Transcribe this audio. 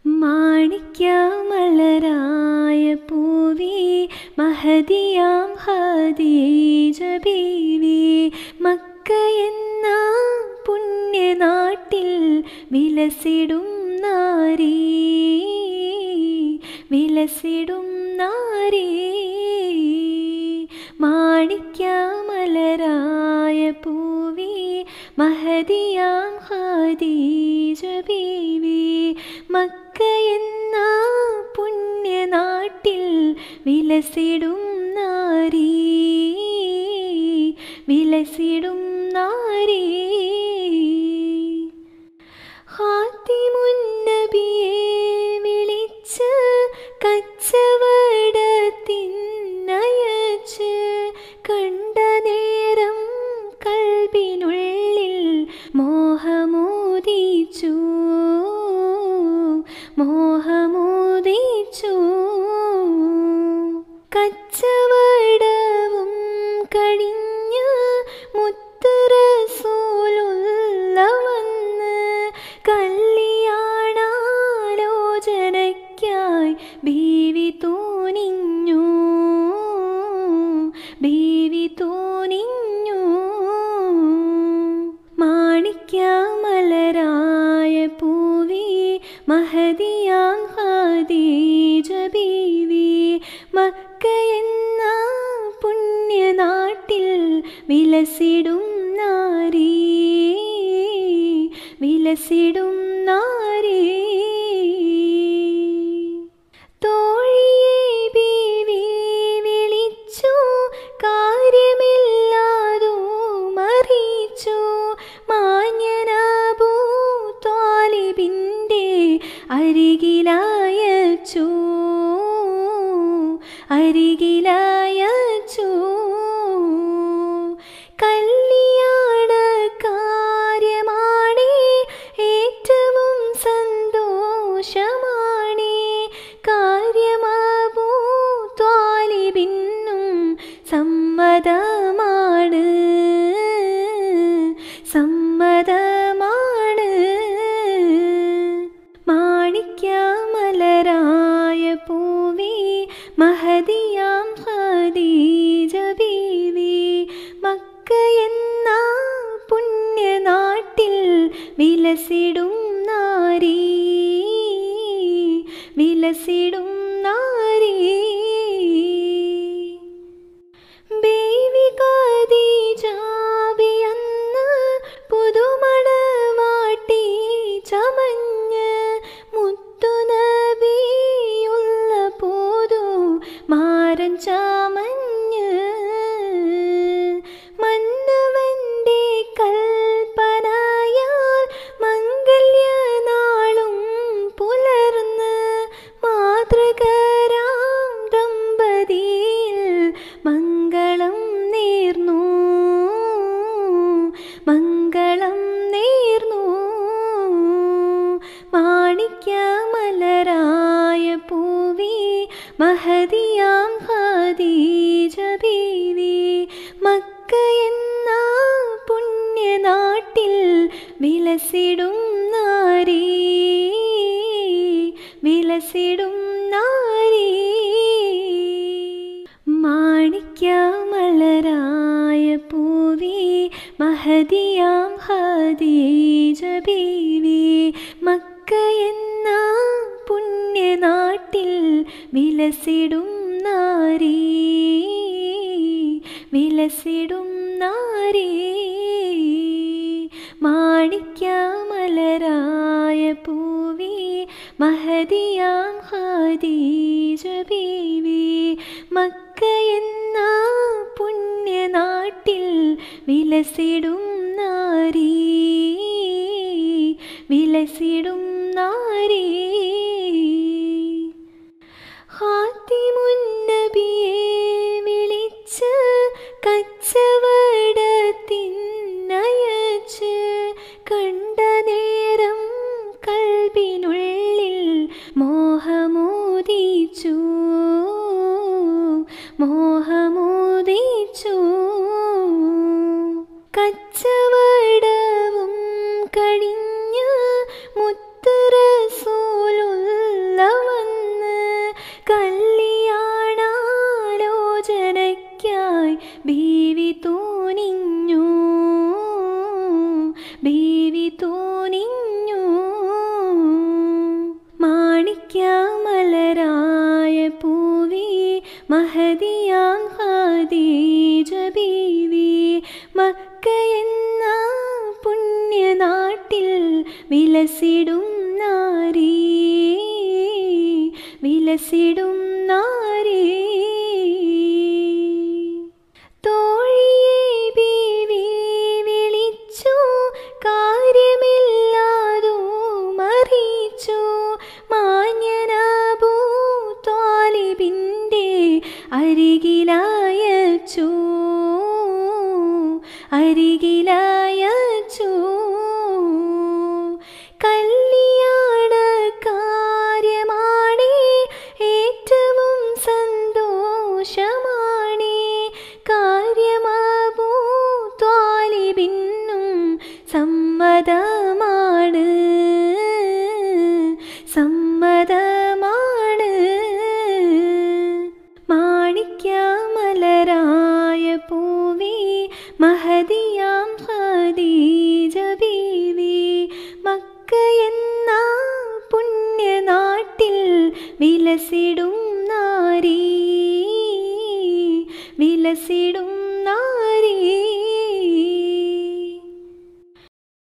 മാണിക്യമലരായ പൂവി മഹദിയാം ഹദീജ ബീവി Mecca എന്ന പുണ്യനാട്ടിൽ വിലസിടും നാരീ വിലസിടും നാരീ മാണിക്യമലരായ പൂവി മഹദിയാം ഖദീജ ബീവി Mecca എന്ന പുണ്യനാട്ടിൽ വിലസിടും നാരീ വിലസിടും നാരീ ഹാത്തിമുന്നബിയെ വിളിച്ച് കച്ചവടത്തിനയച്ച് കണ്ട നേരം കൽബിനുള്ളിൽ മോഹമോദിച്ചു മോഹമോദിച്ചു കച്ചവടവും കഴിഞ്ഞ് മുത്തറസൂലുള്ള വന്ന് കല്യാണാലോചനയ്ക്കായി ബീവി തോനിഞ്ഞു ബീവി തോനിഞ്ഞു മാണിക്യമലരായ പൂവി മഹദിയാം ഖദീജ ബീവി മക്ക എന്ന പുണ്യനാട്ടിൽ വിലസിടും നാരീ വിലസിടും നാരീ തോഴിയെ ബീവി വിളിച്ചു കാര്യമില്ലാതു മറിച്ചു മാന്യനാബൂ ത്വാലിബിൻ്റെ അരികിലായച്ചു അരികിലായച്ചു കല്യാണ കാര്യമാണേ ഏറ്റവും സന്തോഷമാണേ കാര്യമാബൂ ത്വാലിബിന്നും സമ്മതമാണ് സമ്മതമാണ് മാണിക്യമലരായ പൂവി മഹദിയാം ഖദീജ ബീവി മക്ക എന്ന പുണ്യനാട്ടിൽ വിലസിടും നാരീ വിലസിടും നാരീ ബേബി ഖദീജാബിയന്ന് പുതുമണവാട്ടി ചമഞ്ഞ് മുത്തുനബിയുള്ള പോതു മാരൻ ചമഞ്ഞ് മന്നവന്റെ കൽപ്പനയാൽ മംഗല്യനാളും പുലർന്ന് മാതൃകരാം ദമ്പതിയിൽ മംഗളം നേർന്നു മംഗളം നേർന്നു മാണിക്യമലരായ പൂവി മഹദിയാം ഖദീജ ബീവി മക്ക എന്ന പുണ്യനാട്ടിൽ വിലസിടും നാരീ വിലസിടും നാരീ മാണിക്യമലരായ പൂവി മഹദിയാം ഖദീജ ബീവി മക്ക എന്ന പുണ്യനാട്ടിൽ വിലസിടും നാരീ വിലസിടും നാരീ മാണിക്യമലരായ പൂവി മഹദിയാം ഖദീജ ബീവി മക്ക എന്ന പുണ്യനാട്ടിൽ വിലസിടും നാരീ വിലസിടും നാരീ ഹാത്തിമുന്നബിയെ വിളിച്ച് കച്ചവടത്തിനയച്ച് കണ്ട നേരം കൽബിനുള്ളിൽ മോഹമോദിച്ചു മോഹമോദിച്ചു കച്ചവടവും കഴിഞ്ഞ് മുത്തറസൂ വിലസിടും നാരീ തോഴിയെ ബീവി വിളിച്ചു കാര്യമില്ലാതു മറിച്ചു മാന്യനാബൂ ത്വാലിബിൻ്റെ അരികിലായച്ചു അരികിലായച്ചു കല്യാണ കാര്യമാണേ ഏറ്റവും സന്തോഷമാണേ കാര്യമാവൂ ത്വാലിബിന്നും സമ്മതമാണ് സമ്മതമാണ് മാണിക്യമലരായ പൂവി മഹദിയാം ഖദീജ ബീവി മക്ക എന്ന പുണ്യനാട്ടിൽ വിലസിടും നാരീ വിലസിടും